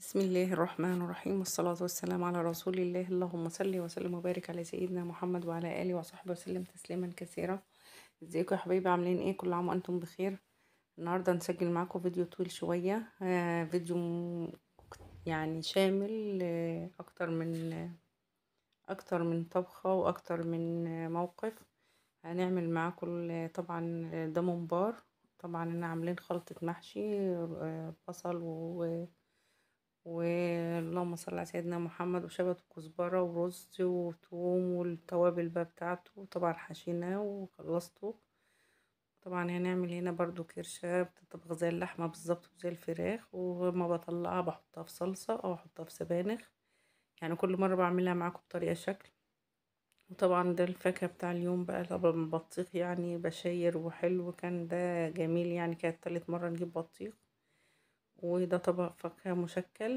بسم الله الرحمن الرحيم والصلاة والسلام على رسول الله اللهم صل وسلم وبارك على سيدنا محمد وعلى آله وصحبه وسلم تسليما كثيرا ازيكم يا حبايبي عاملين ايه كل عام وانتم بخير النهارده نسجل معاكم فيديو طويل شوية آه فيديو م- يعني شامل آه اكتر من آه اكتر من طبخة واكتر من آه موقف هنعمل معاكم ال- طبعا ده ممبار طبعا انا عاملين خلطة محشي آه بصل و واللهم صل على سيدنا محمد وشبت وكزبرة ورز وثوم والتوابل بقى بتاعته طبعا حشيناه وخلصته طبعا هنعمل هنا برضو كرشة بتطبخ زي اللحمة بالظبط وزي الفراخ وما بطلعها بحطها في صلصة او احطها في سبانخ يعني كل مرة بعملها معاكم بطريقة شكل وطبعا ده الفاكهة بتاع اليوم بقى طبعا بطيخ يعني بشاير وحلو كان ده جميل يعني كانت تالت مرة نجيب بطيخ وده طبق فاكهة مشكل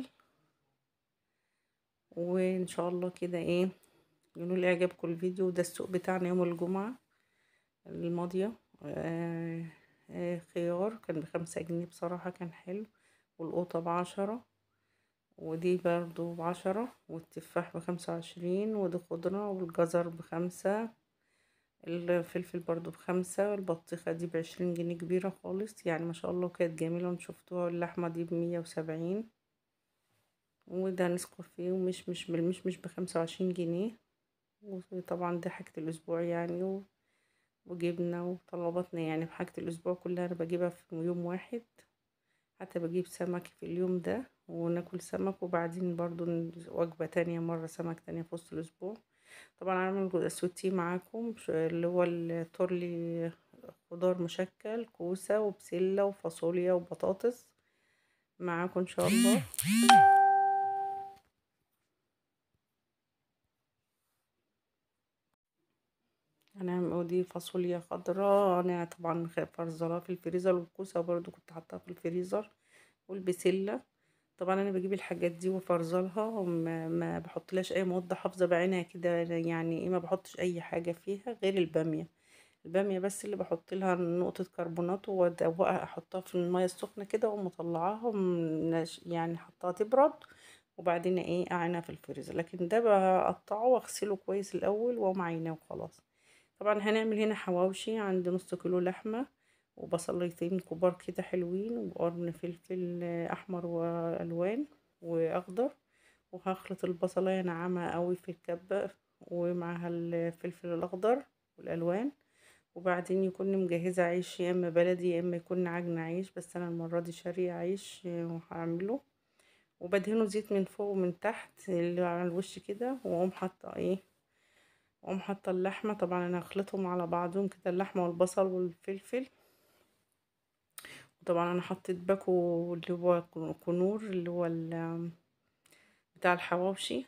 وان شاء الله كده ايه ينول اعجابكم الفيديو ده السوق بتاعنا يوم الجمعة الماضية آه آه خيار كان بخمسة جنيه بصراحة كان حلو والقوطة بعشرة ودي برضو بعشرة والتفاح بخمسة وعشرين ودي خضرة والجزر بخمسة الفلفل برضو بخمسة البطيخة دي بعشرين جنيه كبيرة خالص يعني ما شاء الله كانت جميلة وشفتوها اللحمة دي بمية وسبعين وده نسكافيه ومشمش بالمشمش بخمسة وعشرين جنيه وطبعا دي حاجة الأسبوع يعني و... وجبنة وطلباتنا يعني بحاجة الأسبوع كلها أنا بجيبها في يوم واحد حتى بجيب سمك في اليوم ده وناكل سمك وبعدين برضو وجبة تانية مرة سمك تانية في وسط الأسبوع طبعا عامل سوتيه معاكم اللي هو التورلي خضار مشكل كوسة وبسلة وفاصوليا وبطاطس معاكم ان شاء الله هنعمل ودي فاصوليا خضراء انا طبعا فرزلاها في الفريزر والكوسة برضو كنت حاطاها في الفريزر والبسلة طبعا انا بجيب الحاجات دي وفرزلها وما ما بحطلهاش اي مواد حافظه بعينها كده يعني ايه ما بحطش اي حاجه فيها غير الباميه الباميه بس اللي بحط لها نقطه كربونات وادوقها احطها في الميه السخنه كده واقوم مطلعاها يعني حطها تبرد وبعدين ايه اعينها في الفريزر لكن ده بقطعه واغسله كويس الاول واقوم عيناه وخلاص طبعا هنعمل هنا حواوشي عندي نص كيلو لحمه وبصليتين كبار كده حلوين وقرن فلفل احمر والوان واخضر وهخلط البصلايه ناعمه قوي في الكبه ومعها الفلفل الاخضر والالوان وبعدين يكون مجهزه عيش يا اما بلدي يا اما يكون عجن عيش بس انا المره دي شاريه عيش وهعمله وبدهنه زيت من فوق ومن تحت اللي على الوش كده واقوم حاطه ايه واقوم حاطه اللحمه طبعا انا هخلطهم على بعضهم كده اللحمه والبصل والفلفل طبعا انا حطيت باكو اللي هو كنور اللي هو بتاع الحواوشي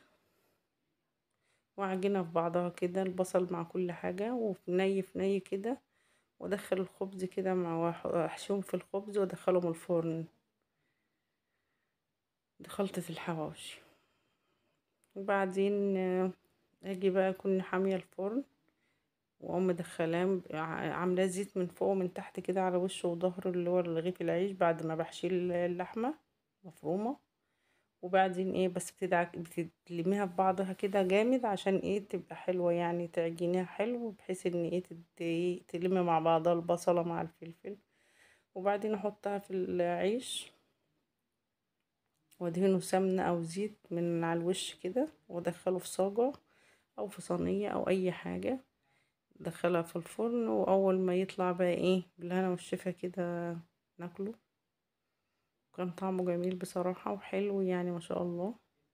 وعجنها في بعضها كده البصل مع كل حاجة وفي ني في ني كده وادخل الخبز كده مع احشيهم في الخبز وادخلهم الفرن دي خلطة الحواوشي وبعدين اجي بقى اكون حامية الفرن واقوم مدخلاه عاملاه زيت من فوق ومن تحت كده على وشه وظهره اللي هو رغيف العيش بعد ما بحشي اللحمه مفرومه وبعدين ايه بس بتدعك بتلميها في بعضها كده جامد عشان ايه تبقى حلوه يعني تعجنيها حلو بحيث ان ايه تلم مع بعضها البصله مع الفلفل وبعدين احطها في العيش وادهنه سمنه او زيت من على الوش كده وادخله في صاجه او في صينيه او اي حاجه دخلها في الفرن واول ما يطلع بقى ايه بالهنا والشفا كده ناكله كان طعمه جميل بصراحة وحلو يعني ما شاء الله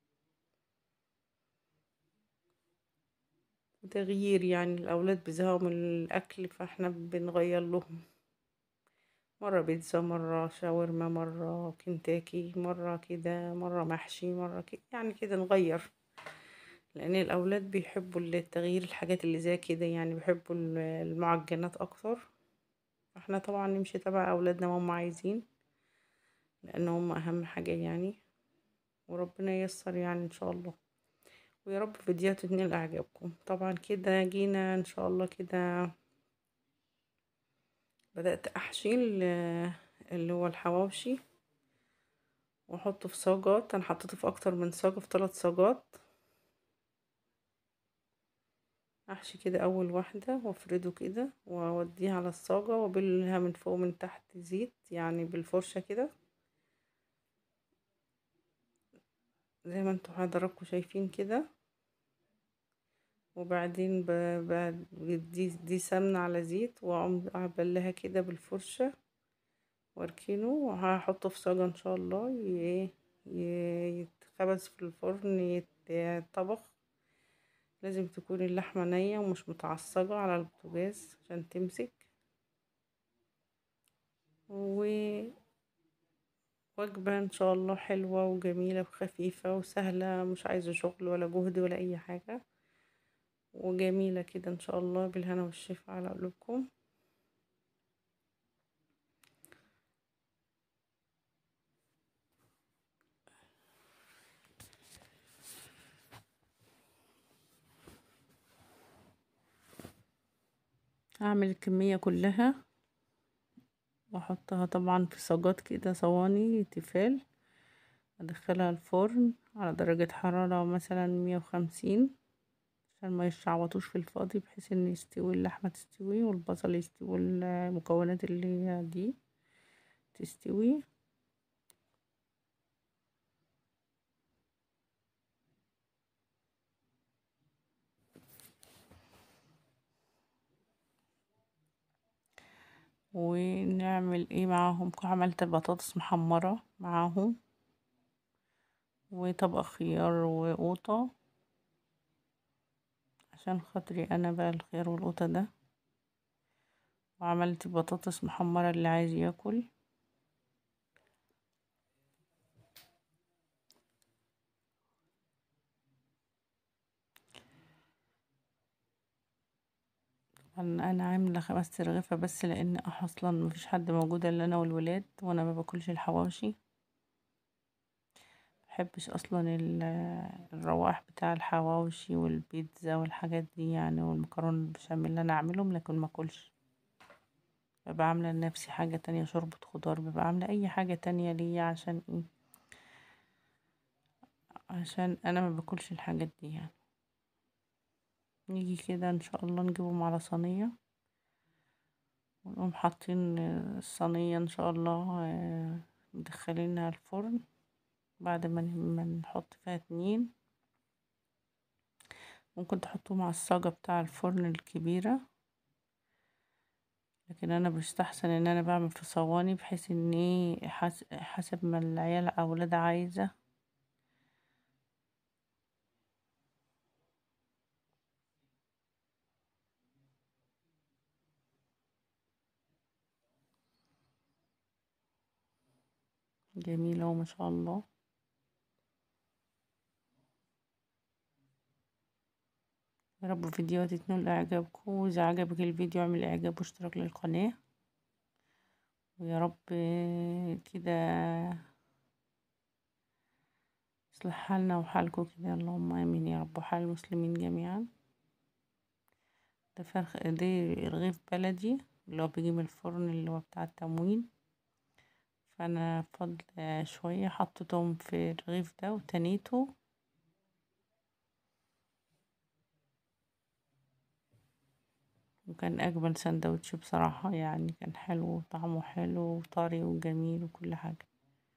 تغيير يعني الاولاد بيزهقوا من الاكل فاحنا بنغير لهم مرة بيتزا مرة شاورما مرة كنتاكي مرة كده مرة محشي مرة كده يعني كده نغير لان الاولاد بيحبوا التغيير الحاجات اللي زي كده يعني بيحبوا المعجنات اكتر احنا طبعا نمشي تبع اولادنا ما هم عايزين لان هم اهم حاجه يعني وربنا ييسر يعني ان شاء الله ويا رب فيديوهات تنال اعجابكم طبعا كده جينا ان شاء الله كده بدات احشي اللي هو الحواوشي واحطه في صاجات انا حطيته في اكتر من صاجة في ثلاث صاجات احشي كده اول واحدة وافرده كده واوديها على الصاجة وابلها من فوق ومن تحت زيت يعني بالفرشة كده زي ما انتوا حضراتكم شايفين كده وبعدين ب... ب... دي دي سمنة على زيت واقوم ابلها كده بالفرشة واركنه وهحطه في صاجة ان شاء الله ي... يتخبز في الفرن يتطبخ لازم تكون اللحمة نية ومش متعصجة على البوتاجاز عشان تمسك و وجبة ان شاء الله حلوة وجميلة وخفيفة وسهلة مش عايزة شغل ولا جهد ولا اي حاجة وجميلة كده ان شاء الله بالهنا والشفا على قلوبكم هعمل الكمية كلها واحطها طبعا في صاجات كده صواني تيفال ادخلها الفرن على درجة حرارة مثلا مية وخمسين عشان ما يشعوطوش في الفاضي بحيث ان يستوي اللحمة تستوي والبصل يستوي المكونات اللي هي دي تستوي ونعمل ايه معاهم عملت بطاطس محمرة معاهم وطبق خيار وقوطة عشان خاطري انا بقى الخيار والقوطة ده وعملت بطاطس محمرة اللي عايز ياكل انا عامله خمس رغيفه بس لان اصلا مفيش حد موجود الا انا والولاد وانا ما باكلش الحواشي محبش اصلا الروائح بتاع الحواوشي والبيتزا والحاجات دي يعني والمكرونه البشاميل اللي انا اعملهم لكن ما اكلش ببقى عامله لنفسي حاجه تانية شوربه خضار ببقى عامله اي حاجه تانية ليا عشان ايه عشان انا ما باكلش الحاجات دي يعني نيجي كده ان شاء الله نجيبهم على صينية ونقوم حاطين الصينية ان شاء الله مدخلينها الفرن بعد ما نحط فيها اتنين ممكن تحطوهم على الصاجة بتاع الفرن الكبيرة لكن انا بستحسن ان انا بعمل في صواني بحيث ان ايه حسب ما العيال اولاد عايزة جميلة وما شاء الله يا رب فيديوهاتي تنول اعجابكم واذا عجبك الفيديو اعمل اعجاب واشتراك للقناة ويا رب كده يصلح حالنا وحالكم كده اللهم امين يا رب وحال المسلمين جميعا ده فرخ ده رغيف بلدي اللي هو بيجي من الفرن اللي هو بتاع التموين فانا فضل شوية حطيتهم في الرغيف ده وتنيته وكان اجمل سندوتش بصراحة يعني كان حلو وطعمه حلو وطري وجميل وكل حاجة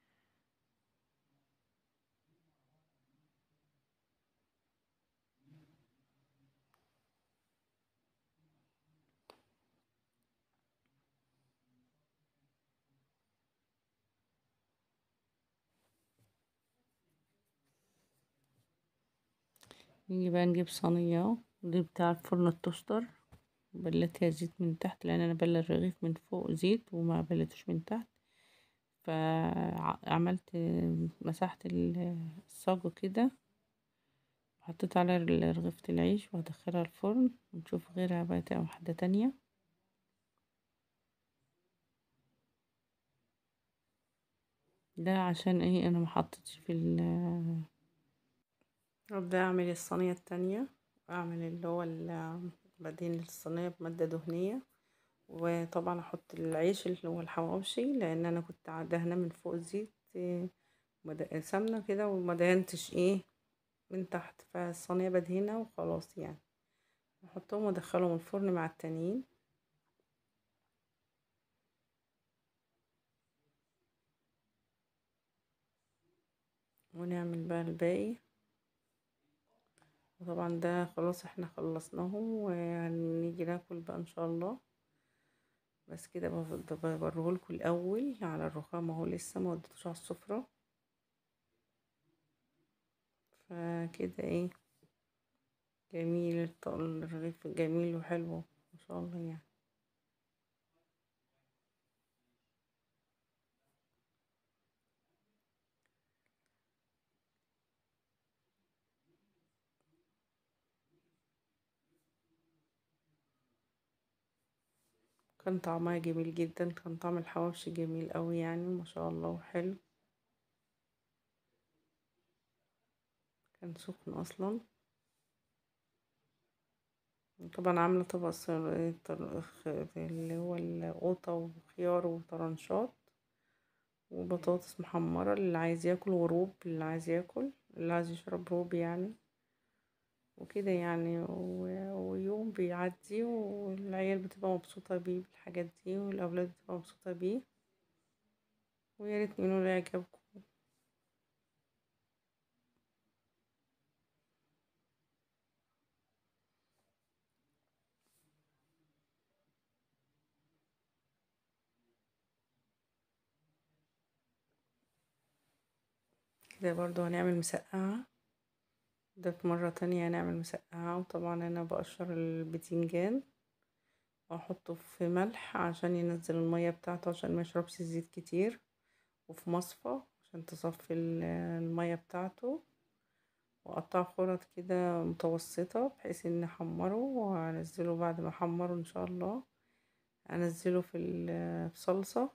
نيجي بقى نجيب صينية دي بتاع الفرن التوستر بلتها زيت من تحت لان انا بل الرغيف من فوق زيت وما بلتوش من تحت فعملت مسحت الصاج كده وحطيت عليها رغيفة العيش وهدخلها الفرن ونشوف غيرها بقى واحدة تانية ده عشان ايه انا محطتش في ال ابدا اعمل الصينيه التانية اعمل اللي هو بدهن الصينيه بماده دهنيه وطبعا احط العيش اللي هو الحواوشي لان انا كنت دهنه من فوق زيت مد- سمنة كده وما دهنتش ايه من تحت فالصينية بدهنها وخلاص يعني احطهم وادخلهم الفرن مع التانيين ونعمل بقى الباقي وطبعا ده خلاص احنا خلصناه وهنيجي ناكل بقى ان شاء الله بس كده بوريهولكوا الاول على الرخام اهو لسه ما وديتوش على السفرة فكده ايه جميل الط- الرغيف جميل وحلو ما شاء الله يعني كان طعمها جميل جدا كان طعم الحواوشي جميل قوي يعني ما شاء الله وحلو كان سخن اصلا طبعا عامله طبق صر- طر- اللي هو القوطه وخيار وطرنشات وبطاطس محمره اللي عايز ياكل وروب اللي عايز ياكل اللي عايز يشرب روب يعني وكده يعني و- ويوم بيعدي والعيال بتبقى مبسوطة بيه بالحاجات دي والأولاد بتبقى مبسوطة بيه وياريت منه يعجبكم كده برضو هنعمل مسقعة ده مرة تانية هنعمل مسقعة وطبعا أنا بقشر البتنجان وأحطه في ملح عشان ينزل المية بتاعته عشان ما يشربش زيت كتير وفي مصفى عشان تصفي ال- المية بتاعته وأقطعه خرط كده متوسطة بحيث إن أحمره وأنزله بعد ما أحمره إن شاء الله أنزله في الصلصة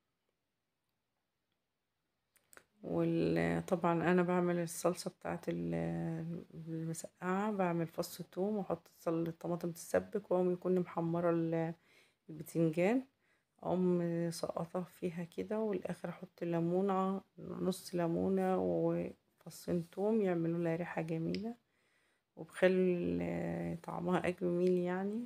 وطبعا انا بعمل الصلصه بتاعه ال- المسقعه بعمل فص ثوم واحط الصل- الطماطم تتسبك واقوم يكون محمره ال- البتنجان اقوم سقطها فيها كده والاخر احط ليمونه نص ليمونه وفصين ثوم يعملوا لها ريحه جميله وبخلي طعمها جميل يعني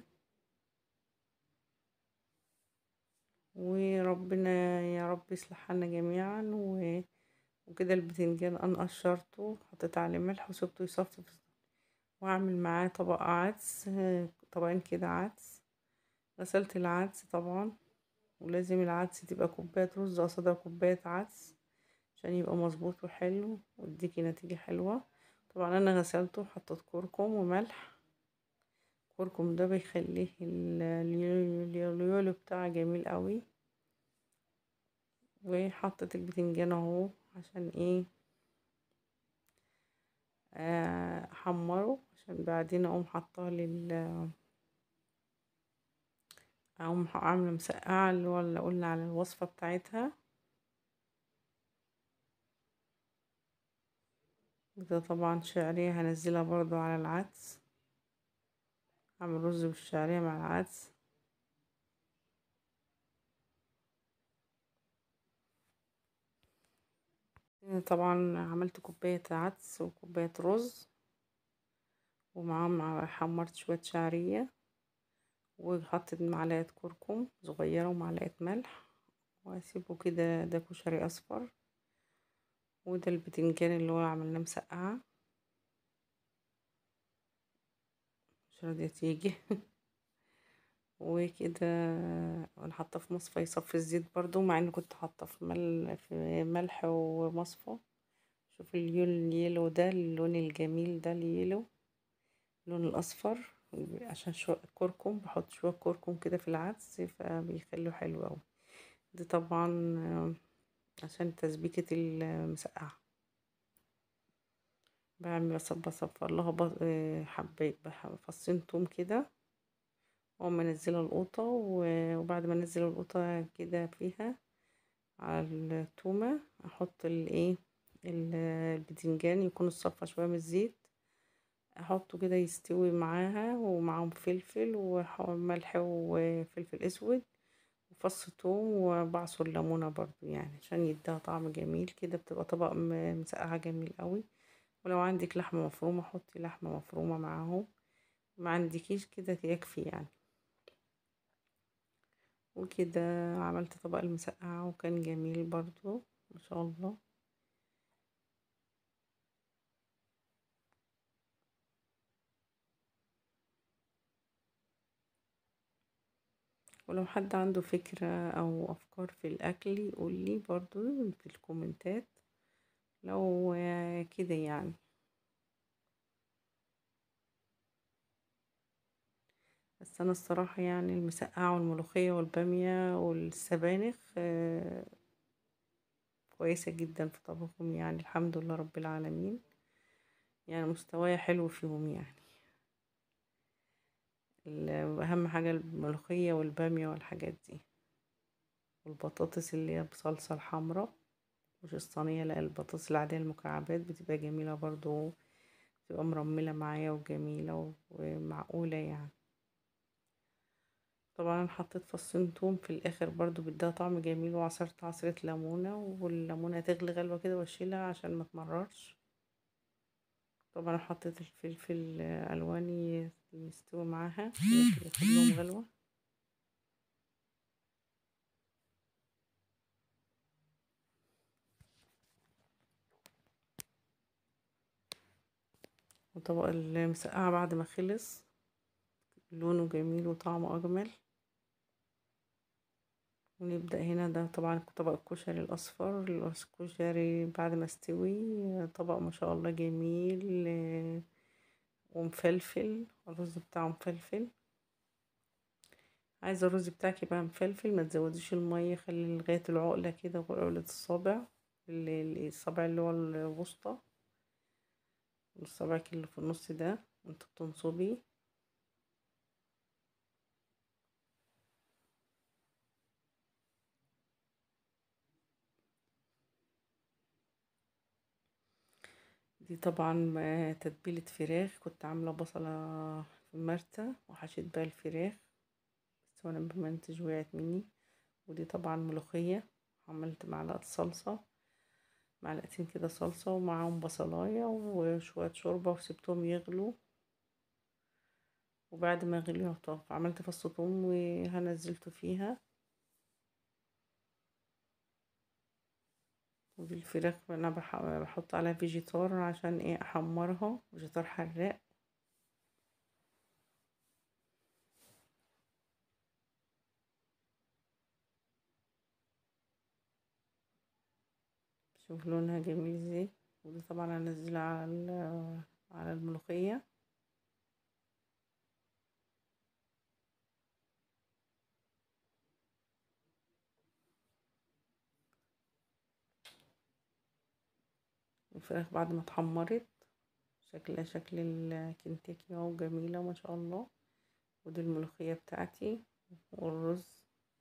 وربنا يا رب يصلح حالنا جميعا و وكده البتنجان انا قشرته حطيت عليه ملح وسبته يصفي واعمل معاه طبق عدس طبقين كده عدس غسلت العدس طبعا ولازم العدس تبقى كوباية رز قصادها كوباية عدس عشان يبقى مظبوط وحلو ويديكي نتيجة حلوة طبعا انا غسلته وحطيت كركم وملح الكركم ده بيخليه اليوليو بتاعه جميل قوي وحطيت البتنجان اهو عشان ايه احمره عشان بعدين اقوم حطاه لل اقوم عامله مسقعه اللي هو اللي قلنا على الوصفه بتاعتها ده طبعا شعريه هنزلها برضو على العدس اعمل رز بالشعريه مع العدس طبعا عملت كوباية عدس وكوباية رز ومعاهم حمرت شوية شعرية وحطيت معلقة كركم صغيرة ومعلقة ملح واسيبه كده ده كشري اصفر وده البتنجان اللي هو عملناه مسقعة مش راضية تيجي وكده انا حاطه في مصفى يصفي الزيت برضو مع اني كنت حاطه في مل في ملح ومصفى شوف اليول اليلو ده اللون الجميل ده اليلو اللون الاصفر عشان شوية كركم بحط شوية كركم كده في العدس فبيخليه حلو اوي دي طبعا عشان تسبيكة المسقعة بعمل بصفر لها حباية فصين توم كده واقوم منزله القوطه وبعد ما انزل القوطه كده فيها على التومه احط الايه البتنجان يكون اتصفى شويه من الزيت احطه كده يستوي معاها ومعاهم فلفل وملح وفلفل اسود وفص توم وبعصر ليمونة برضو يعني عشان يديها طعم جميل كده بتبقى طبق مسقعة جميل قوي ولو عندك لحمة مفرومة حطي لحمة مفرومة معاهم ما عندكيش كده يكفي يعني وكده عملت طبق المسقعة وكان جميل برضو ما شاء الله ولو حد عنده فكرة أو أفكار في الأكل يقولي برضو في الكومنتات لو كده يعني بس أنا الصراحة يعني المسقعة والملوخية والبامية والسبانخ كويسة جدا في طبخهم يعني الحمد لله رب العالمين يعني مستواي حلو فيهم يعني اهم حاجة الملوخية والبامية والحاجات دي والبطاطس اللي هي بصلصة الحمراء مش الصينية لا البطاطس العادية المكعبات بتبقى جميلة برضو بتبقى مرملة معايا وجميلة ومعقولة يعني طبعا انا حطيت فصين توم في الاخر برضو بدها طعم جميل وعصرت عصرة ليمونة والليمونة تغلي غلوة كده واشيلها عشان ما تمررش طبعا حطيت الفلفل الواني يستوي معاها ياخدلهم غلوة وطبق المسقعة بعد ما خلص لونه جميل وطعمه أجمل ونبدأ هنا ده طبعا طبق الكشري الأصفر الكشري بعد ما استوي طبق ما شاء الله جميل ومفلفل الرز بتاعه مفلفل عايزة الرز بتاعك يبقى مفلفل ما تزوديش المية خلي لغاية العقلة كده وعقلة الصابع الصابع اللي هو الوسطى صبعك اللي في النص ده انت بتنصبي دي طبعا تتبيلة فراخ كنت عاملة بصلة في مرتة وحشيت بقى الفراخ بس وانا بمنتج وقعت مني ودي طبعا ملوخية عملت معلقة صلصة معلقتين كده صلصة ومعاهم بصلاية وشوية شوربة وسبتهم يغلوا وبعد ما غليوا عملت فص ثوم وهنزلته فيها ودي الفراخ انا بحط عليها فيجيتار عشان ايه احمرها فيجيتار حراق شوف لونها جميل ازاي ودي طبعا هنزلها على على الملوخيه الفراخ بعد ما اتحمرت شكلها شكل الكنتاكي اهو جميلة ما شاء الله ودي الملوخية بتاعتي والرز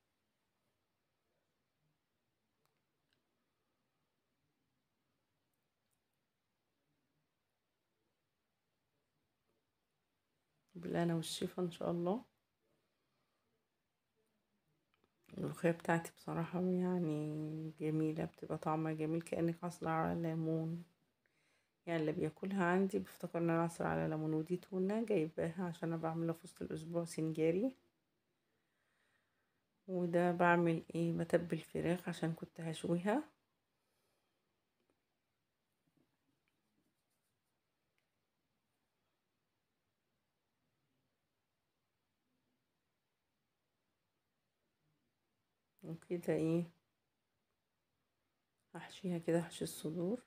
بالهنا والشفا ان شاء الله الملوخية بتاعتي بصراحة يعني جميلة بتبقى طعمها جميل كأنك عصر على ليمون يعني اللي بياكلها عندي بيفتكر ان انا عصر على ليمون ودي تونة جايباها عشان انا بعملها في وسط الاسبوع سنجاري وده بعمل ايه بتبل فراخ عشان كنت هشويها وكده ايه هحشيها كده هحشي الصدور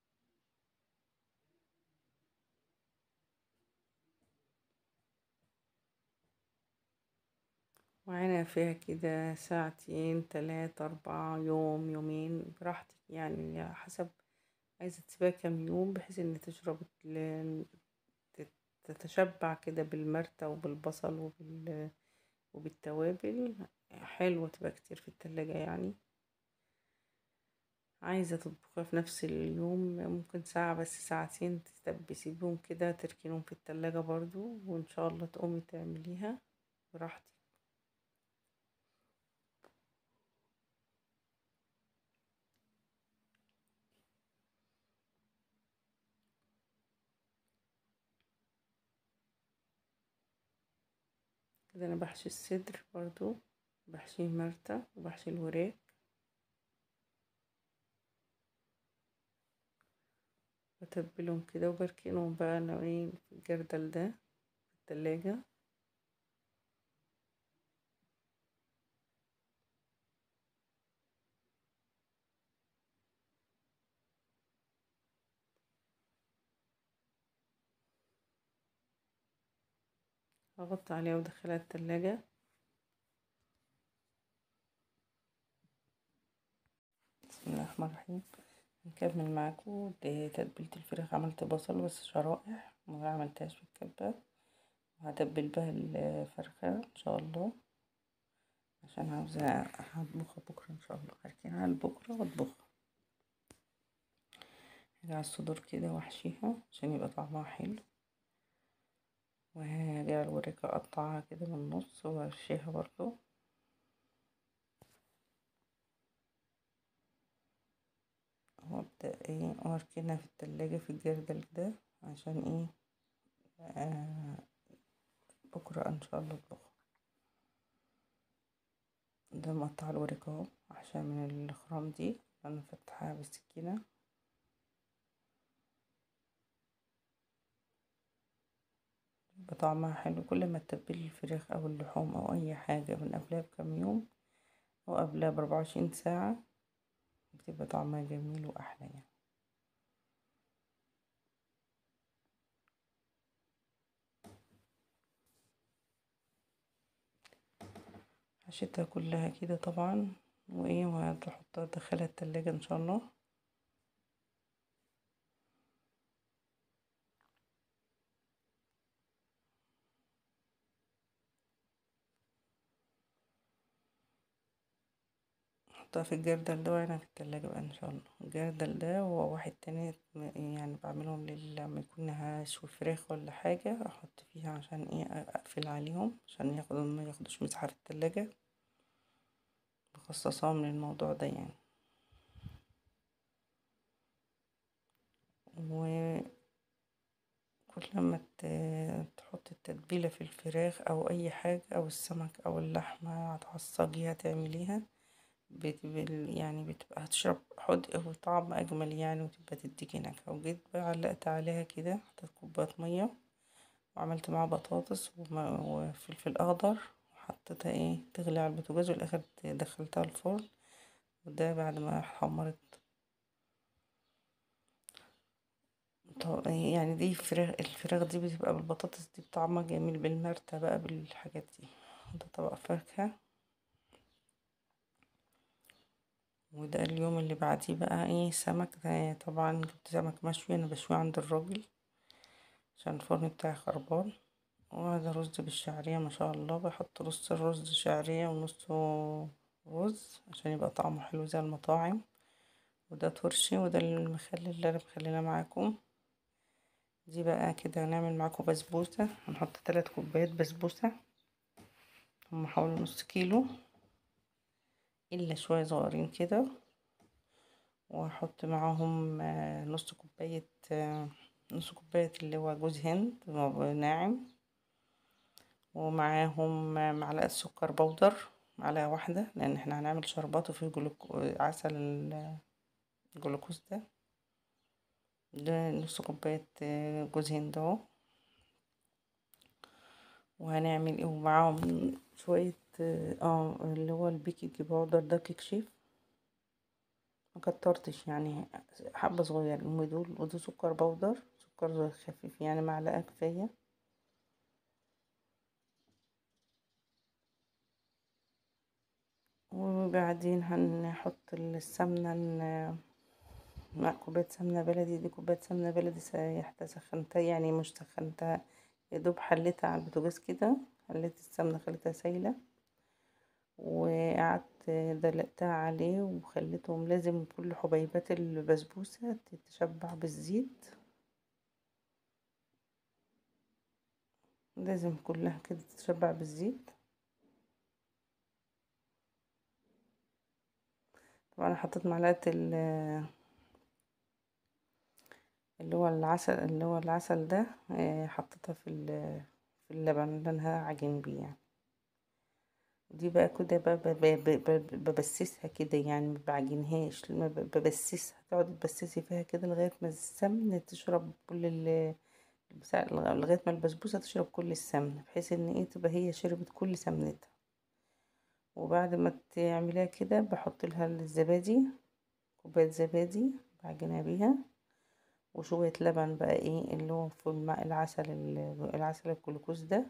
وعينها فيها كده ساعتين تلاتة أربعة يوم يومين براحتك يعني حسب عايزة تسيبها كام يوم بحيث ان تشرب تتشبع كده بالمرتة وبالبصل وبال وبالتوابل حلوة تبقى كتير في التلاجة يعني عايزة تطبخها في نفس اليوم ممكن ساعة بس ساعتين تسيبهم كده تركنهم في التلاجة برضو وان شاء الله تقومي تعمليها براحتك كده انا بحشي الصدر برضو بحشيه مرتة وبحشي الوراك بتبلهم كده وبركنهم بقى لو ايه في الجردل ده في التلاجة هغطي عليها وادخلها التلاجة بسم الله الرحمن الرحيم نكمل معاكم تتبيلة الفراخ عملت بصل بس شرائح ما عملتهاش في الكبة وهتبل بها الفرخة ان شاء الله عشان عاوزة هطبخها بكرة ان شاء الله هركنها لبكرة واطبخها هاجي على الصدور كده واحشيها عشان يبقى طعمها حلو وهاجي على الوراك اقطعها كده من النص وارشيها برضو وابدأ ايه واركنها في التلاجة في الجردل ده عشان ايه آه بكرة ان شاء الله اطبخها ده مقطع الورك اهو عشان من الخرام دي انا فتحها بالسكينة يبقى طعمها حلو كل ما تتبلي الفراخ او اللحوم او اي حاجة من قبلها بكام يوم او قبلها باربعة وعشرين ساعة بتبقى طعمها جميل واحلى يعني حشيتها كلها كده طبعا وايه وهحطها ادخلها التلاجة ان شاء الله احطها في الجردل ده وانا في التلاجة بقى ان شاء الله الجردل ده وواحد تاني يعني بعملهم لما يكون هشوي فراخ ولا حاجة احط فيها عشان ايه اقفل عليهم عشان ياخدوا ما ياخدوش مساحة في التلاجة مخصصاهم للموضوع ده يعني و كل لما تحط التتبيلة في الفراخ او اي حاجة او السمك او اللحمة هتعصجيها تعمليها يعني بتبقى هتشرب حدق وطعم اجمل يعني وتبقى تديكي نكهة وجيت بقى علقت عليها كده حطيت كوباية مية وعملت معاها بطاطس وفلفل اخضر وحطيتها ايه تغلي على البوتاجاز والاخر دخلتها الفرن وده بعد ما حمرت يعني دي فراخ الفراخ دي بتبقى بالبطاطس دي بطعمها جميل بالمرتة بقى بالحاجات دي وده طبق فاكهة وده اليوم اللي بعديه بقى ايه سمك ده طبعا جبت سمك مشوي انا بشويه عند الراجل عشان الفرن بتاعي خربان وهذا رز بالشعرية ما شاء الله بحط نص الرز شعرية ونصه رز عشان يبقى طعمه حلو زي المطاعم وده ترشي وده المخلل اللي انا مخليناه معاكم دي بقى كده هنعمل معاكم بسبوسة هنحط تلات كوبايات بسبوسة هم حوالي نص كيلو الا شويه صغيرين كده واحط معاهم نص كوبايه نص كوبايه اللي هو جوز هند ناعم ومعاهم معلقه سكر بودر معلقه واحده لان احنا هنعمل شربات وفيه جلوك... عسل الجلوكوز ده ده نص كوبايه جوز هند اهو وهنعمل ايه ومعاهم شويه اه اللي هو البيكنج باودر ده كيك شيف ما كترتش يعني حبه صغيره هم دول وده سكر بودر سكر خفيف يعني معلقه كفايه وبعدين هنحط السمنه مع كوبايه سمنه بلدي دي كوبايه سمنه بلدي سخنتها يعني مش سخنتها يدوب حليتها على البوتاجاز كده حليت السمنه خليتها سايله وقعدت دلقتها عليه وخليتهم لازم كل حبيبات البسبوسة تتشبع بالزيت لازم كلها كده تتشبع بالزيت طبعا حطيت معلقة اللي هو العسل اللي هو العسل ده حطيتها في في اللبن اللي انا هعجن بيه يعني دي بقى كده بقى ب- ب- ب- ببسسها كده يعني ما بعجنهاش لما ب- ببسسها تقعدي تبسسي فيها كده لغاية ما السمنة تشرب كل ال بتاع- لغاية ما البسبوسة تشرب كل السمنة بحيث ان ايه تبقى هي شربت كل سمنتها وبعد ما تعمليها كده بحط لها الزبادي كوباية زبادي بعجنها بيها وشوية لبن بقى ايه اللي هو في الماء العسل ال- العسل الجلوكوز ده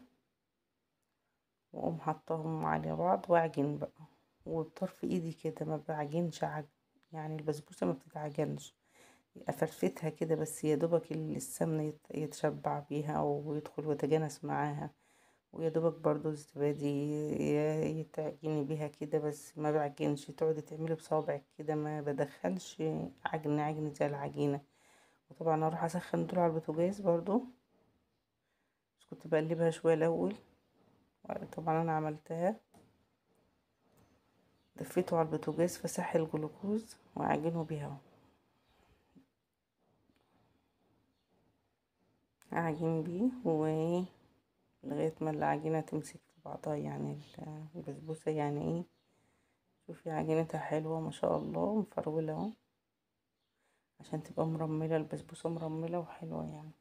واقوم حطاهم على بعض واعجن بقى وبطرف ايدي كده ما بعجنش عجن يعني البسبوسه ما بتتعجنش افرفتها كده بس يا دوبك السمنه يت- يتشبع بيها او يدخل ويتجانس معاها ويا دوبك برضو الزبادي ي- يتعجني بيها كده بس ما بعجنش تقعدي تعملي بصابعك كده ما بدخلش عجن عجن زي العجينه وطبعا اروح اسخن دول على البوتاجاز برضو بس كنت بقلبها شويه الاول طبعا انا عملتها دفيته على البوتاجاز فسح الجلوكوز واعجنه بيها اعجن بيه و لغايه ما العجينه تمسك في بعضها يعني ال- البسبوسه يعني ايه شوفي عجينتها حلوه ما شاء الله مفروله اهو عشان تبقى مرمله البسبوسه مرمله وحلوه يعني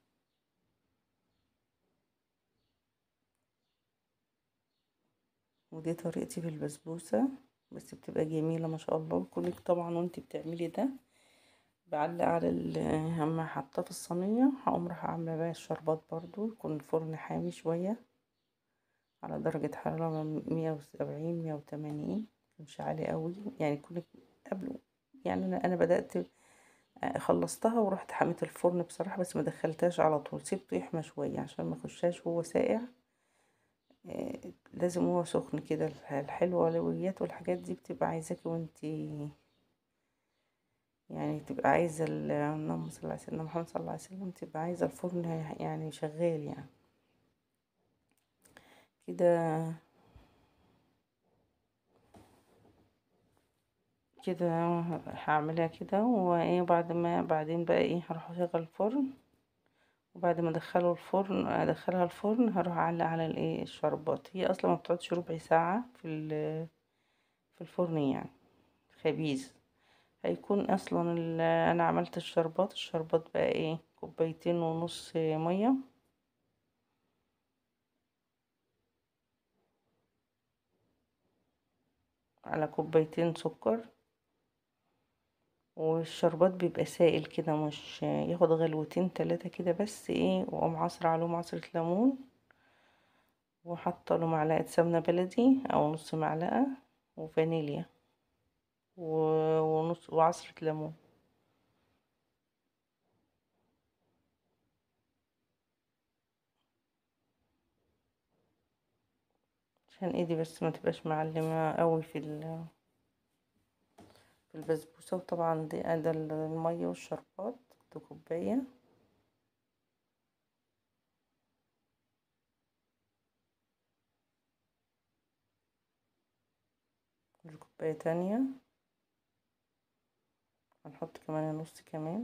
ودي طريقتي في البسبوسه بس بتبقى جميله ما شاء الله كلك طبعا وانتي بتعملي ده بعلق على ال اما حطاه في الصينيه هقوم راح عامله بقى الشربات برضو يكون الفرن حامي شويه على درجه حراره مية وسبعين مية وتمانين مش عالي قوي يعني كلك قبل يعني انا انا بدات خلصتها ورحت حميت الفرن بصراحه بس ما دخلتهاش على طول سيبته يحمى شويه عشان ما يخشاش وهو ساقع آه، لازم هو سخن كده الحلويات والحاجات دي بتبقى عايزاكي وانتي يعني تبقى عايزة ال- اللهم صل على سيدنا محمد صلى الله عليه وسلم تبقى عايزة الفرن يعني شغال يعني كده كده هعملها كده وايه بعد ما بعدين بقى ايه هروح اشغل الفرن وبعد ما ادخله الفرن ادخلها الفرن هروح اعلق على الايه الشربات هي اصلا ما بتقعدش ربع ساعة في ال- في الفرن يعني خبيز هيكون اصلا ال- انا عملت الشربات الشربات بقى ايه كوبايتين ونص مية على كوبايتين سكر والشربات بيبقى سائل كده مش ياخد غلوتين تلاتة كده بس ايه واقوم عصرة عليهم عصرة ليمون وحاطه له معلقة سمنة بلدي او نص معلقة وفانيليا و- ونص وعصرة ليمون عشان ايدي بس ما تبقاش معلمة قوي في ال- في البسبوسة وطبعا دي ده المية والشربات ده كوباية دي كوباية تانية هنحط كمان نص كمان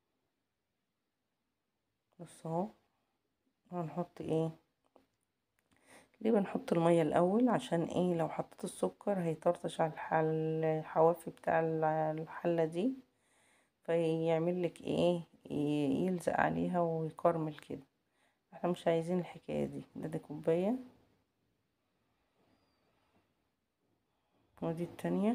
نص اهو هنحط ايه ليه بنحط المية الاول عشان ايه لو حطيت السكر هيطرطش على الح- الحواف بتاع الحلة دي فيعمل لك ايه ي- يلزق عليها ويكرمل كده احنا مش عايزين الحكاية دي ده ده كوباية ودي التانية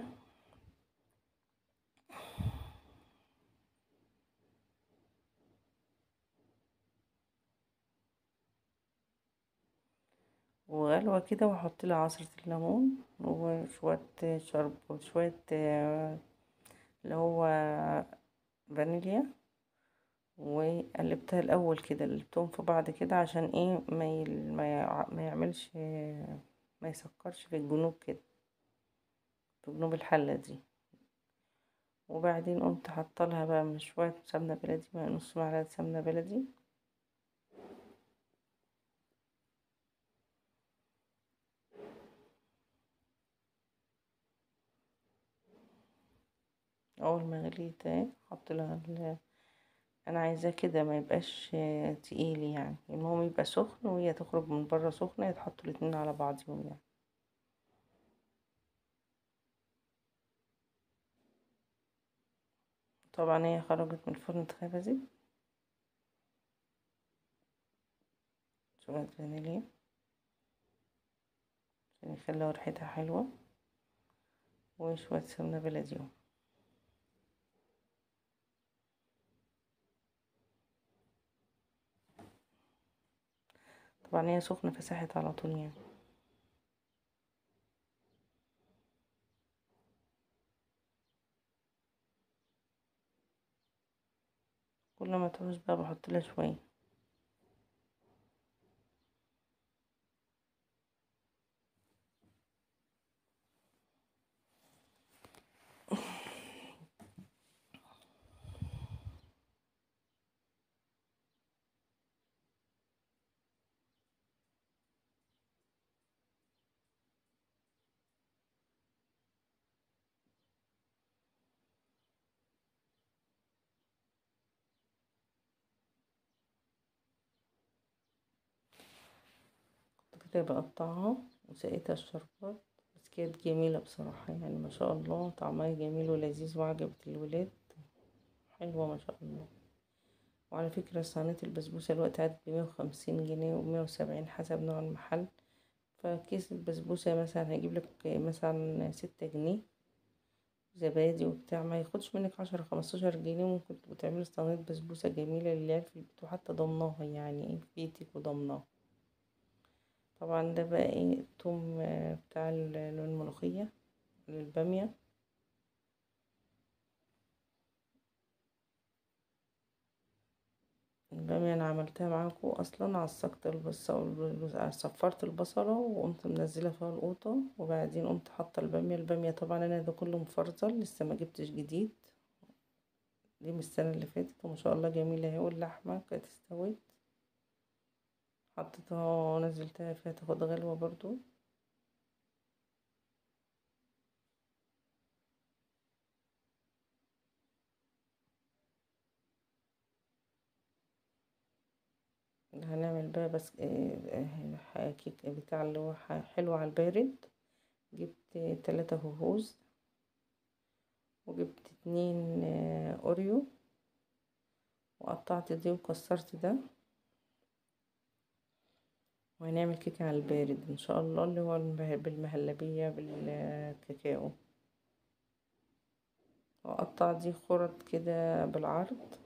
وغلوة كده واحط لها عصرة الليمون وشوية شرب وشوية آه، اللي هو فانيليا وقلبتها الاول كده قلبتهم في بعض كده عشان ايه ما يل... ما, يع... ما يعملش ما يسكرش في الجنوب كده في جنوب الحلة دي وبعدين قمت حاطه لها بقى من شوية سمنة بلدي نص معلقة سمنة بلدي اول ما غليت اهي احط لها ال- انا عايزاه كده ما يبقاش تقيل يعني المهم يبقى سخن وهي تخرج من بره سخنه يتحطوا الاتنين على بعضهم يعني طبعا هي خرجت من الفرن اتخبزت شوية فانيليا عشان يخلي ريحتها حلوة وشوية سمنة بلدي طبعا هي سخنة فساحت على طول يعني كل ما تعوز بقى بحط لها شوية كده بقطعها وسقيتها الشربات بس كانت جميلة بصراحة يعني ما شاء الله طعمها جميل ولذيذ وعجبت الولاد حلوة ما شاء الله وعلى فكرة صينية البسبوسة الوقت عادت بمية وخمسين جنيه ومية وسبعين حسب نوع المحل فكيس البسبوسة مثلا هيجيب لك مثلا ستة جنيه زبادي وبتاع ما ياخدش منك عشرة خمستاشر جنيه ممكن تعملي صينية بسبوسة جميلة للعيال في البيت وحتى ضمناها يعني ايه في بيتك وضمناها طبعا ده بقى ايه التوم بتاع الملوخية للبامية البامية انا عملتها معاكم اصلا عصقت البصل صفرت البصلة وقمت منزلة فيها القوطة وبعدين قمت حاطة البامية البامية طبعا انا ده كله مفرزل لسه ما جبتش جديد دي من السنة اللي فاتت وما شاء الله جميلة اهي واللحمة كانت استوت حطيتها ونزلتها فيها تاخد غلوة برضو هنعمل بقى بس كيك بتاع اللي هو حلو على البارد جبت تلاتة هوهوز وجبت اتنين اوريو وقطعت دي وكسرت ده وهنعمل كيكة على البارد ان شاء الله اللي هو بالمهلبية بالكاكاو واقطع دي خرط كده بالعرض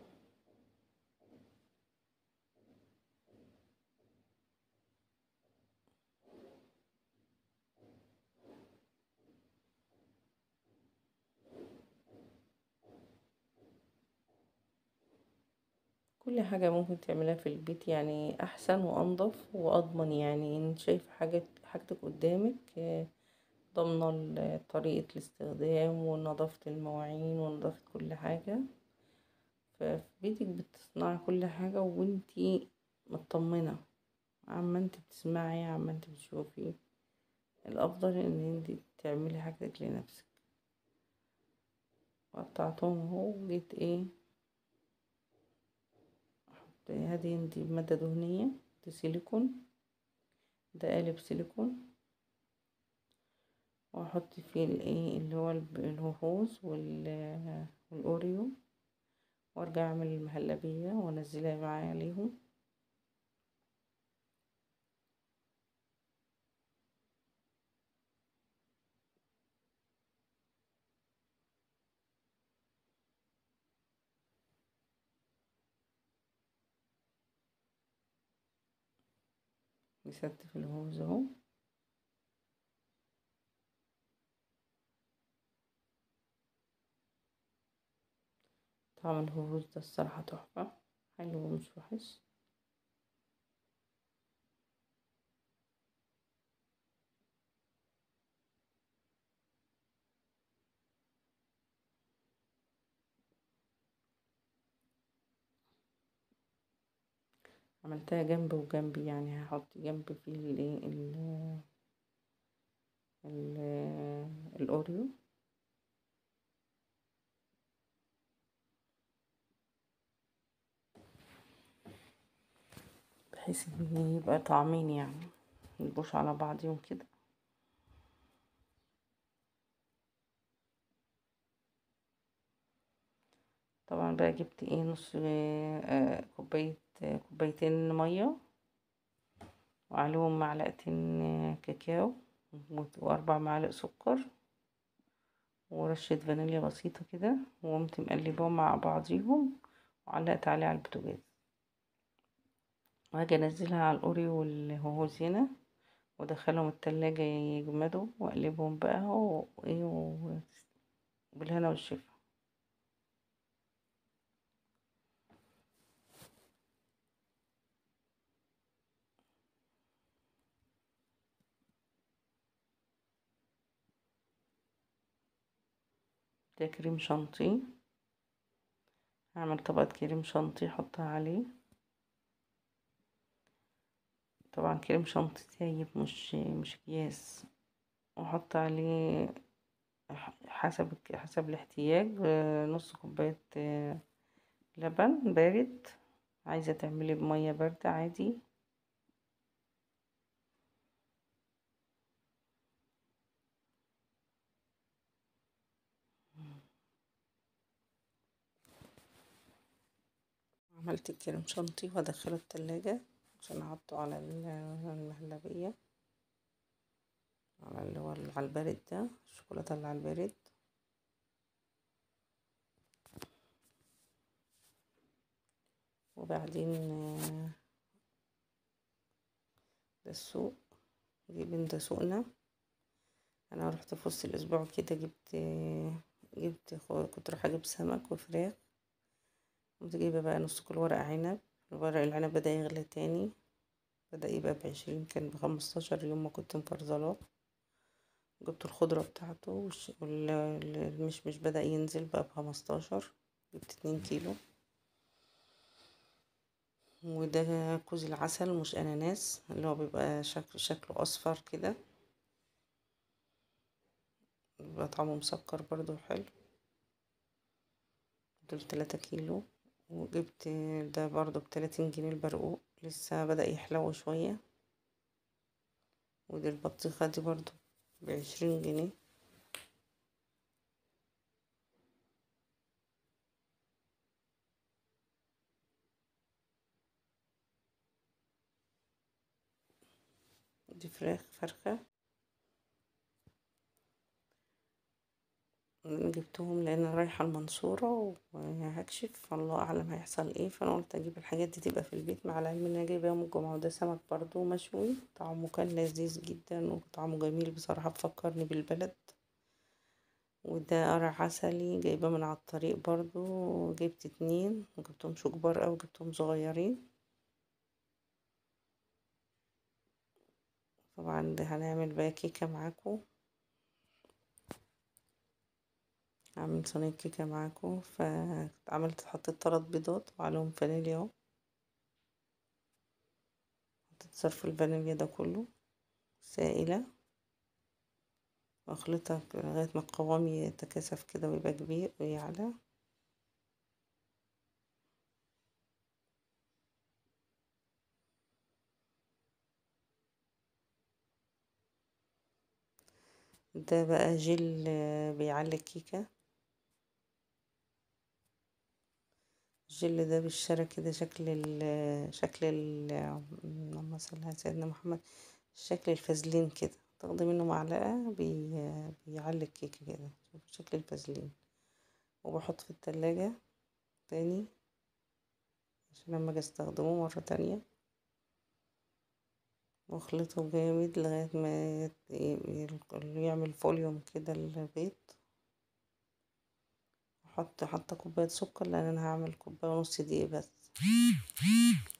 كل حاجة ممكن تعملها في البيت يعني أحسن وأنظف وأضمن يعني إن شايف حاجة حاجتك قدامك ضامنة طريقة الاستخدام ونظافة المواعين ونظافة كل حاجة ففي بيتك بتصنعي كل حاجة وانتي مطمنة عما انت بتسمعي عما انت بتشوفي الأفضل ان انت تعملي حاجتك لنفسك قطعتهم اهو وجيت ايه هذه دي مادة دهنية دي سيليكون ده قالب سيليكون واحط فيه الايه اللي هو الهوهوز والاوريو وارجع اعمل المهلبية وانزلها معايا عليهم يستف الهوز اهو طعم الهوز ده الصراحة تحفة حلو ومش وحش عملتها جنب وجنب يعني هحط جنب فيه الايه ال ال الاوريو بحيث ان يبقى طعمين يعني ميبقوش على بعضهم كده بقى جبت ايه نص آه، كوباية آه، كوبايتين مية وعليهم معلقتين آه، كاكاو واربع معالق سكر ورشة فانيليا بسيطة كده وقمت مقلباهم مع بعضيهم وعلقت عليه على البوتاجاز وهاجي انزلها على الاوريو والهوزينا وادخلهم التلاجة يجمدوا واقلبهم بقى وايه وبالهنا والشفا ده كريم شانتيه هعمل طبقة كريم شانتيه احطها عليه طبعا كريم شانتيه سايب مش مش اكياس واحط عليه حسب حسب الاحتياج نص كوباية لبن بارد عايزة تعملي بمية باردة عادي عملت الكريم شانتيه وادخله التلاجة عشان احطه على المهلبية على اللي هو على البارد ده الشوكولاتة اللي على البارد وبعدين ده السوق جايبين ده سوقنا انا رحت في وسط الاسبوع كده جبت جبت كنت رايحه اجيب سمك وفراخ قمت جايبه بقى نص كل ورق عنب ورق العنب بدا يغلى تاني بدا يبقى بعشرين كان بخمستاشر يوم ما كنت مفرزلاه جبت الخضره بتاعته والمشمش بدا ينزل بقى بخمستاشر جبت اتنين كيلو وده كوز العسل مش اناناس اللي هو بيبقى شكل شكله اصفر كده بيبقى طعمه مسكر برضو حلو دول تلاتة كيلو وجبت ده برضو بتلاتين جنيه البرقوق لسه بدأ يحلو شوية ودي البطيخة دي برضو بعشرين جنيه دي فراخ فرخة جبتهم لان انا رايحه المنصوره وهكشف الله اعلم هيحصل ايه فانا قلت اجيب الحاجات دي تبقى في البيت مع العلم ان انا جايبه يوم الجمعه وده سمك برضو مشوي طعمه كان لذيذ جدا وطعمه جميل بصراحه بفكرني بالبلد وده قرع عسلي جايباه من على الطريق برضو جبت اتنين وجبتهمش كبار اوي جبتهم صغيرين طبعا ده هنعمل بقى كيكه معاكم هعمل صينية كيكة معاكم فعملت حطيت تلات بيضات وعليهم فانيليا اهو حطيت صرف الفانيليا ده كله سائلة واخلطها لغاية ما القوام يتكاثف كده ويبقى كبير ويعلى ده بقى جل بيعلي الكيكة الجل ده بالشرى كده شكل ال شكل ال اللهم صل على سيدنا محمد شكل الفازلين كده تاخدي منه معلقة بي بيعلي الكيكة كده شكل الفازلين وبحط في التلاجة تاني عشان لما اجي استخدمه مرة تانية واخلطه جامد لغاية ما يعمل فوليوم كده البيض احط حتى كوباية سكر لان انا هعمل كوباية ونص دقيق بس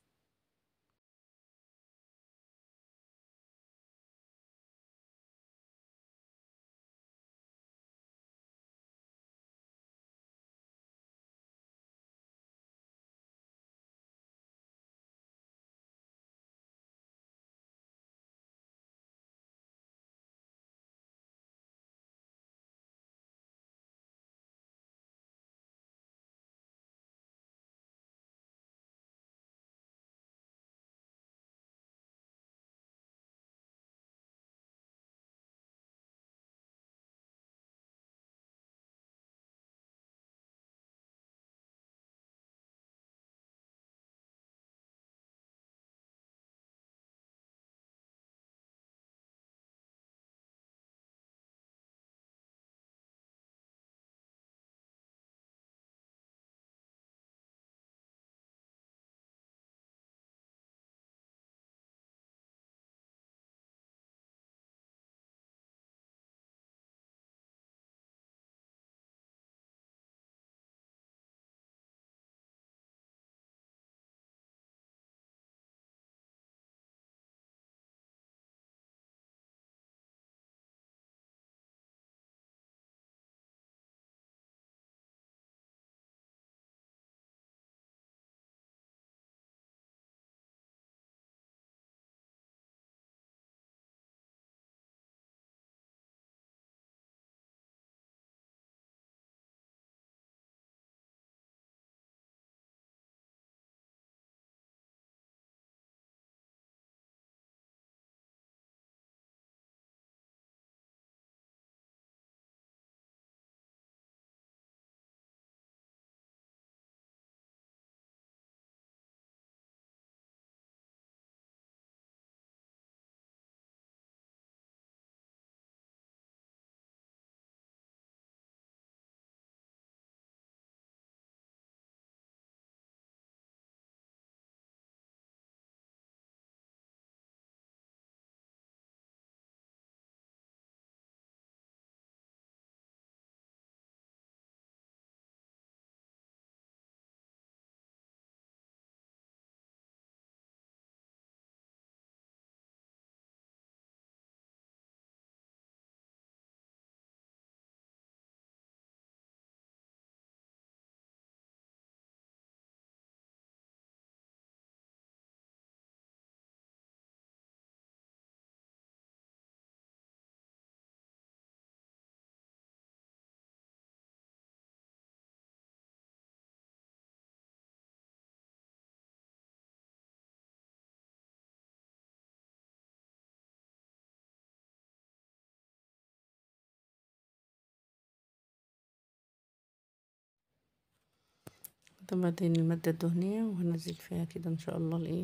بعدين المادة الدهنية وهنزل فيها كده ان شاء الله الايه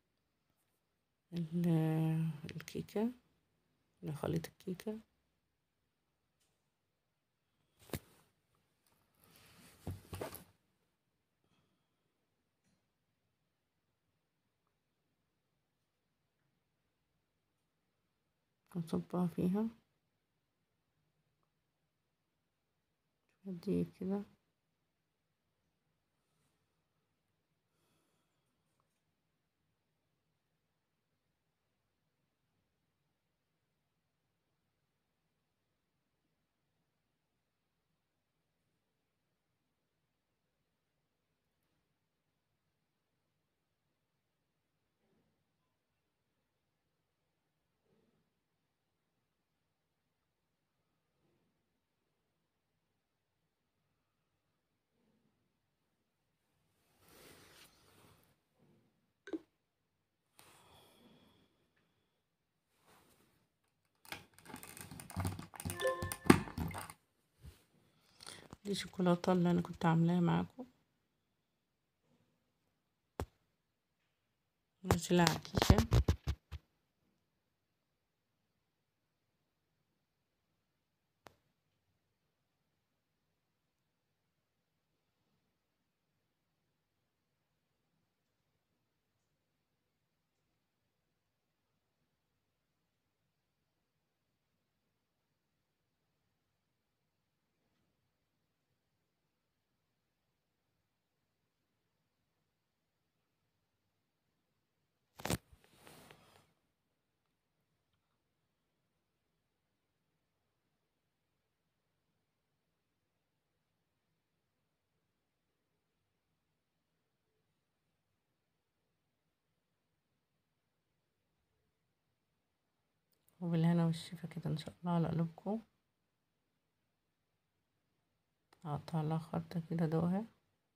ال- الكيكة خليط الكيكة نصبها فيها دي كده دي شوكولاتة اللي انا كنت عاملاها معاكم نزلها على الكيكة وبالهنا والشفا كده ان شاء الله على قلوبكم هقطع لها خرطة كده دوها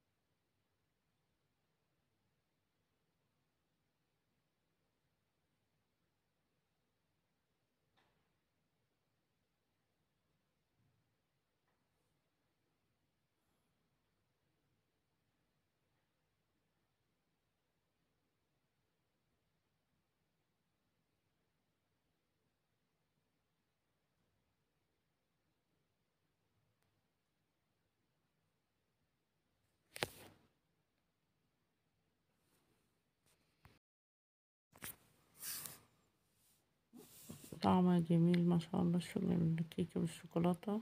طعمها جميل ما شاء الله الشغل الكيكة بالشوكولاتة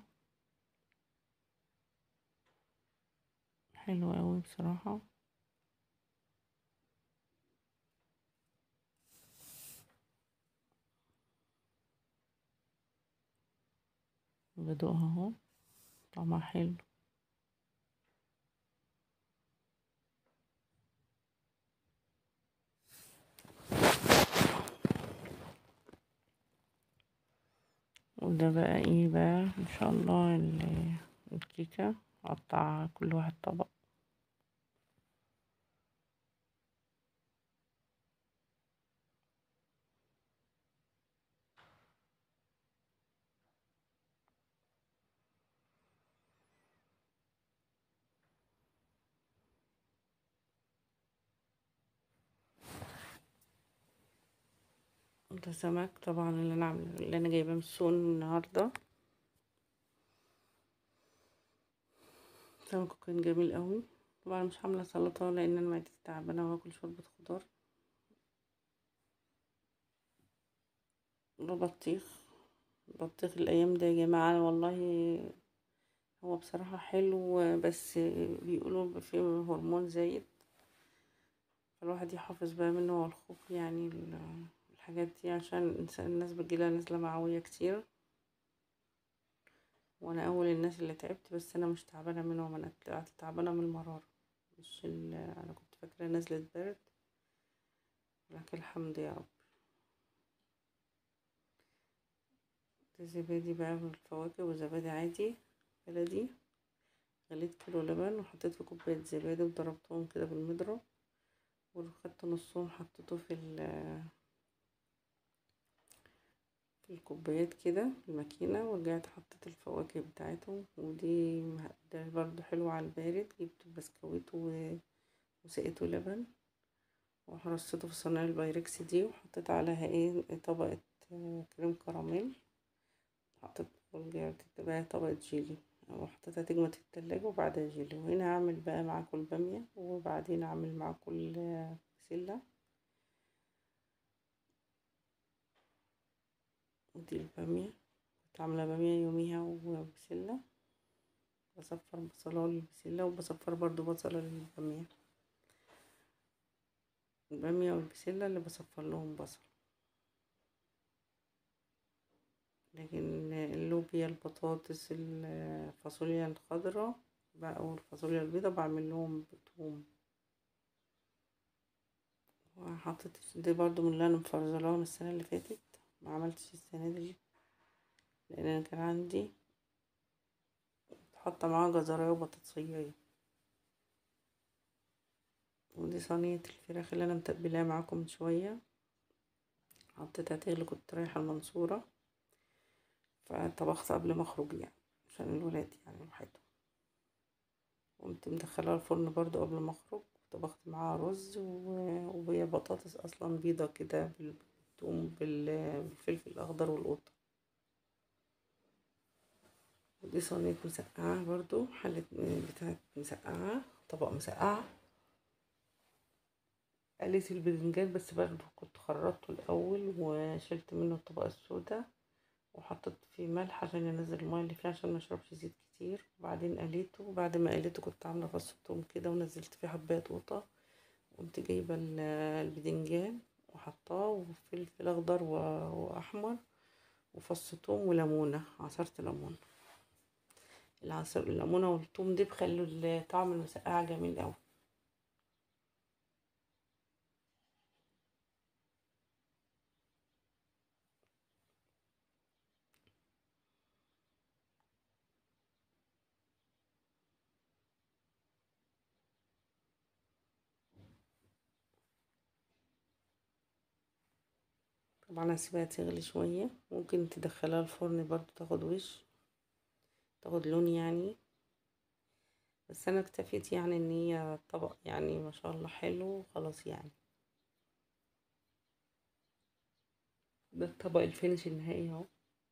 حلوة اوي بصراحة بدوقها اهو طعمها حلو وده بقى ايه بقى ان شاء الله ال- الكيكة اقطع كل واحد طبق ده سمك طبعا اللي انا عامله اللي انا جايباه من السوق النهارده سمك كان جميل قوي طبعا مش عامله سلطه لان انا معدتي تعبانه واكل شوربه خضار ده بطيخ بطيخ الايام ده يا جماعه والله هو بصراحه حلو بس بيقولوا فيه هرمون زايد فالواحد يحافظ بقى منه والخوف يعني ال- الحاجات دي عشان الإنسان- الناس بتجيلها نزلة معوية كتير وانا اول الناس اللي تعبت بس انا مش تعبانه منهم انا طلعت تعبانه من المراره مش ال- انا كنت فاكره نزله برد لكن الحمد يا رب ده زبادي بقى بالفواكه وزبادي عادي بلدي غليت كيلو لبن وحطيت في كوبايه زبادي وضربتهم كده بالمضرب وخدت نصهم حطيته في ال في الكوبايات كده في الماكينة ورجعت حطيت الفواكه بتاعتهم ودي ده برضو حلو على البارد جبت بسكويت وسقيته لبن ورصيته في صينية البايركس دي وحطيت عليها ايه طبقة كريم كراميل حطيت ورجعت بقى طبقة جيلي وحطيتها تجمد في التلاجة وبعدها جيلي وهنا هعمل بقى معاكم البامية وبعدين اعمل معاكم البسلة ودي البامية كنت عاملة بامية يوميها وبسلة بصفر بصلة للبسلة وبصفر برضو بصلة للبامية البامية والبسلة اللي بصفر لهم بصل لكن اللوبيا البطاطس الفاصوليا الخضراء بقى والفاصوليا البيضاء بعمل لهم بثوم وحطيت دي برضو من اللي انا مفرزلاهم السنة اللي فاتت ما عملتش السنة دي لان انا كان عندي حاطة معاها جزراية وبطاطسية ودي صينية الفراخ اللي انا متبلاها معاكم من شوية حطيتها تغلي كنت رايحة المنصورة فطبخت قبل ما اخرج يعني عشان الولاد يعني لوحدهم قمت مدخلها الفرن برضو قبل ما اخرج طبخت معاها رز وهي بطاطس اصلا بيضة كده بالثوم بالفلفل الاخضر والقطة ودي صينية مسقعة برضو حلة بتاعت مسقعة طبق مسقعة قليت الباذنجان بس برضو كنت خرطته الاول وشلت منه الطبقة السوداء وحطيت فيه ملح عشان ينزل الميه اللي فيه عشان ما يشربش زيت كتير وبعدين قليته وبعد ما قليته كنت عامله فص الثوم كده ونزلت فيه حبايه قوطه وقمت جايبه البدنجان وحطاه وفلفل اخضر واحمر وفص ثوم وليمونه عصرت ليمونه العصر الليمونه والثوم دي بيخلوا طعم المسقعه جميل قوي طبعا هسيبها تغلي شوية ممكن تدخلها الفرن برضو تاخد وش تاخد لون يعني بس انا اكتفيت يعني ان هي طبق يعني ما شاء الله حلو خلاص يعني ده الطبق الفينش النهائي اهو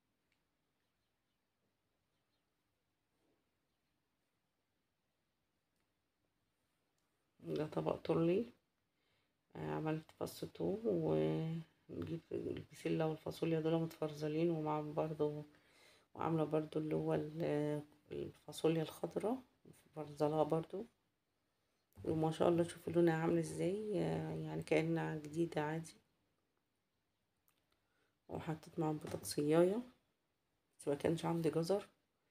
ده طبق طرلي عملت فص ثوم و نجيب البسلة والفاصوليا دول متفرزلين ومع برضو وعاملة برضو اللي هو الفاصوليا الخضراء مفرزلها برضو وما شاء الله شوفوا لونها عامل ازاي يعني كأنها جديدة عادي وحطيت معاهم بطاطسياية بس ما كانش عندي جزر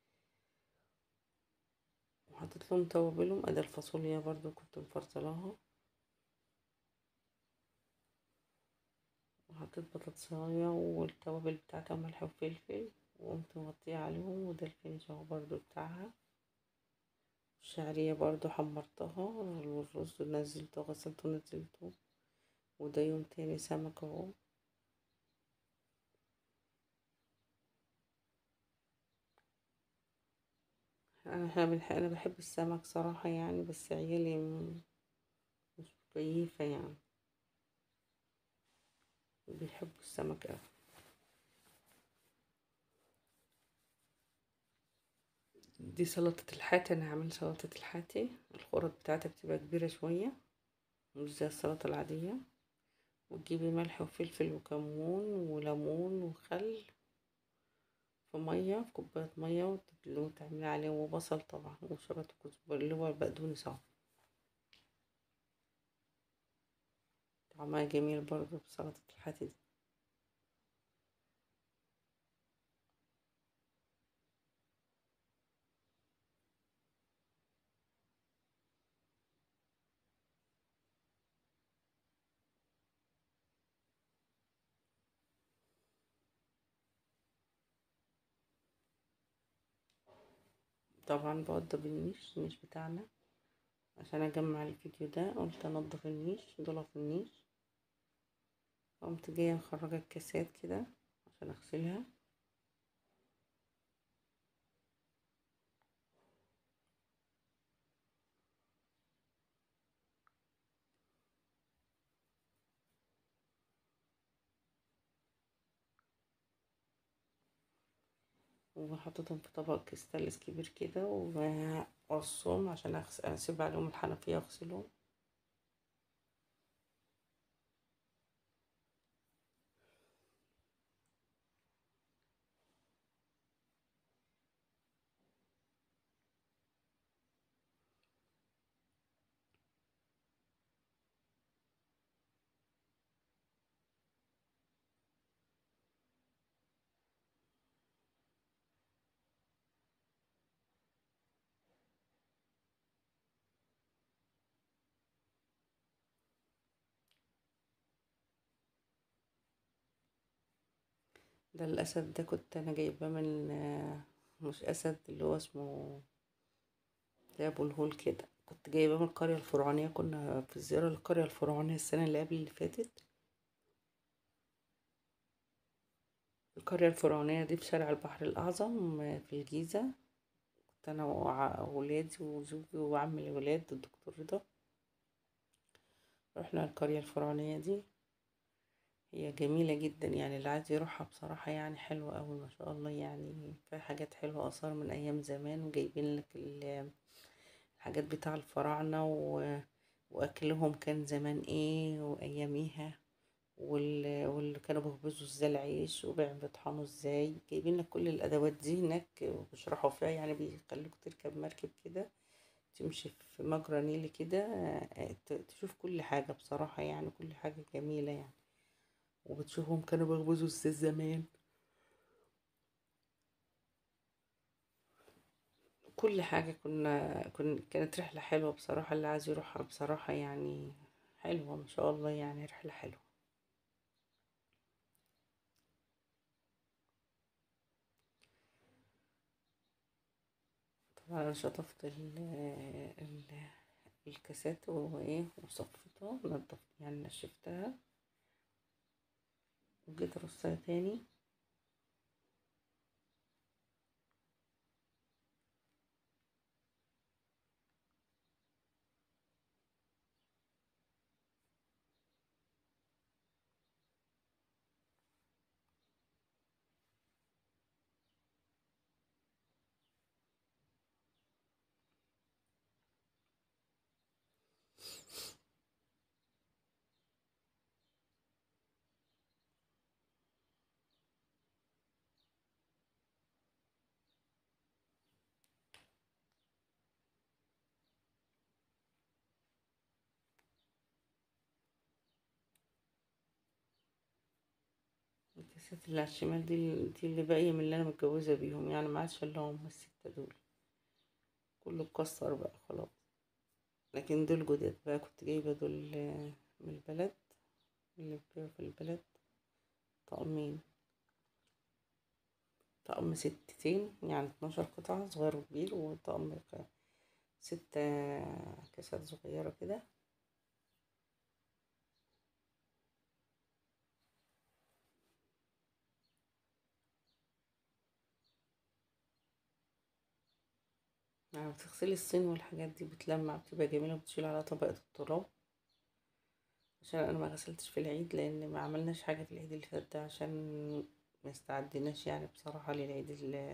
وحطيت لهم توابلهم ادي الفاصوليا برضو كنت مفرزلاها وحطيت بطاطساية والتوابل بتاعتها ملح وفلفل وقمت مغطية عليهم وده الفينش اهو برضو بتاعها الشعرية برضو حمرتها والرز نزلته غسلته ونزلته وده يوم تاني سمك اهو انا انا بحب السمك صراحة يعني بس عيالي مش كيفة يعني بيحبوا السمك اوي دي سلطة الحاتي انا هعمل سلطة الحاتي الخرط بتاعتها بتبقى كبيرة شوية مش زي السلطة العادية وتجيبي ملح وفلفل وكمون وليمون وخل في مية في كوباية مية وتعملي عليه وبصل طبعا وشبت وكزبرة اللي هو البقدونس اهو طعمها جميل برضو بسلطة الحاتي دي طبعا بوضب النيش النيش بتاعنا عشان اجمع الفيديو ده قلت انضف النيش ضلف النيش قمت جايه مخرجه الكاسات كده عشان اغسلها وحطيتهم في طبق ستانلس كبير كده وأقصهم عشان أغسل أسيب عليهم الحنفية أغسلهم ده الأسد ده كنت أنا جايباه من مش أسد اللي هو اسمه زي أبو الهول كده كنت جايباه من القرية الفرعونية كنا في زيارة للقرية الفرعونية السنة اللي قبل اللي فاتت القرية الفرعونية دي في شارع البحر الأعظم في الجيزة كنت أنا وأولادي وزوجي وعم الولاد الدكتور رضا رحنا القرية الفرعونية دي هي جميلة جدا يعني اللي عايز يروحها بصراحة يعني حلوة أوي ما شاء الله يعني فيها حاجات حلوة آثار من أيام زمان وجايبين لك الحاجات بتاع الفراعنة و... وأكلهم كان زمان ايه وأياميها وال... واللي كانوا بيخبزوا ازاي العيش وبيطحنوا ازاي جايبين لك كل الأدوات دي هناك وبيشرحوا فيها يعني بيخلوك تركب مركب كده تمشي في مجرى نيلي كده تشوف كل حاجة بصراحة يعني كل حاجة جميلة يعني وبتشوفهم كانوا بيخبزوا ازاي زمان كل حاجة كنا كن كانت رحلة حلوة بصراحة اللي عايز يروحها بصراحة يعني حلوة ما شاء الله يعني رحلة حلوة طبعا انا شطفت ال ال الكاسات وايه وصفيتها نضفت يعني نشفتها وجيت ارصها تاني الكاسات اللي على الشمال دي دي اللي باقية من اللي انا متجوزة بيهم يعني ما عادش الا هم الستة دول كله اتكسر بقى خلاص لكن دول جداد بقى كنت جايبة دول من البلد اللي بيبيعوا في البلد طقمين طقم ستتين يعني اتناشر قطعة صغير وكبير وطقم ستة كاسات صغيرة كده يعني بتغسلي الصين والحاجات دي بتلمع بتبقى جميلة وبتشيل عليها طبقة التراب عشان انا ما غسلتش في العيد لان ما عملناش حاجة في العيد اللي فات ده عشان ما استعدناش يعني بصراحة للعيد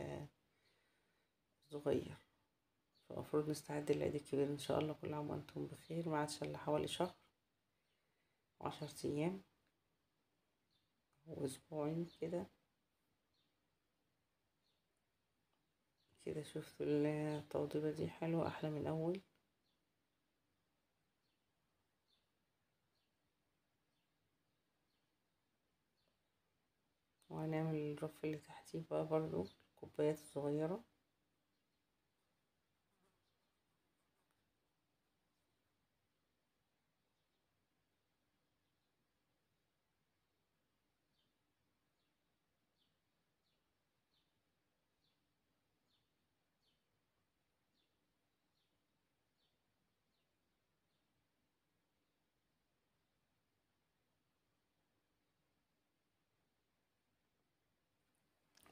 الصغير فالمفروض نستعد للعيد الكبير ان شاء الله كل عام وانتم بخير ما عادش الا حوالي شهر وعشر ايام واسبوعين كده كده شفتوا التوضيبة دي حلوة احلى من الاول وهنعمل الرف اللي تحتيه بقى برضو الكوبايات الصغيرة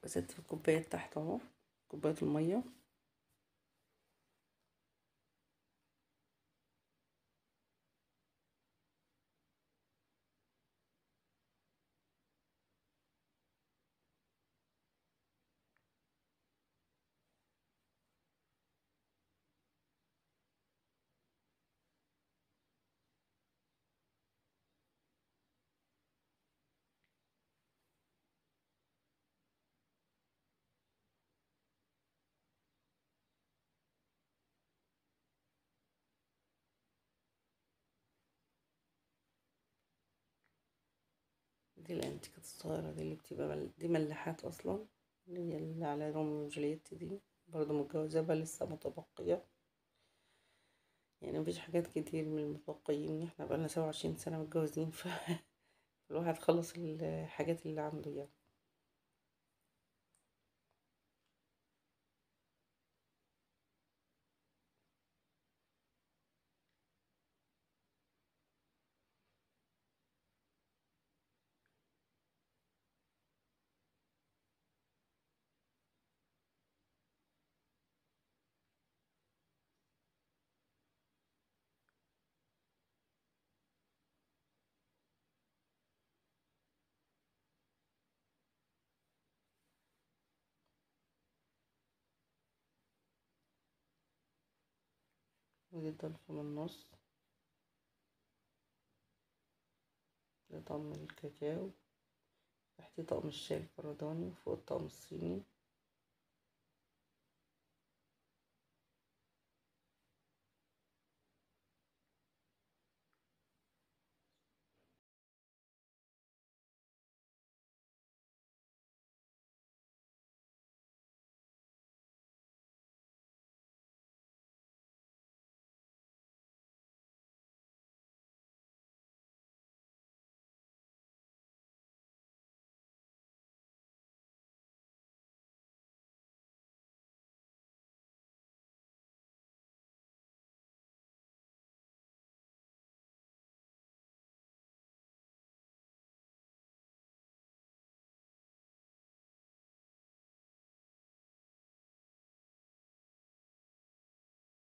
غسلت في الكوبايات تحت اهو كوباية المية دي الانتيكات الصغيرة دي اللي بتبقى مل... دي ملاحات اصلا اللي هي اللي على روميو وجولييت دي برضه متجوزة بقى لسه متبقية يعني مفيش حاجات كتير من المتبقيين احنا بقالنا سبعة وعشرين سنة متجوزين ف الواحد خلص الحاجات اللي عنده يعني ودي الضلفة من النص ده طقم الكاكاو تحتيه طقم الشاي الفرداني وفوق الطقم الصيني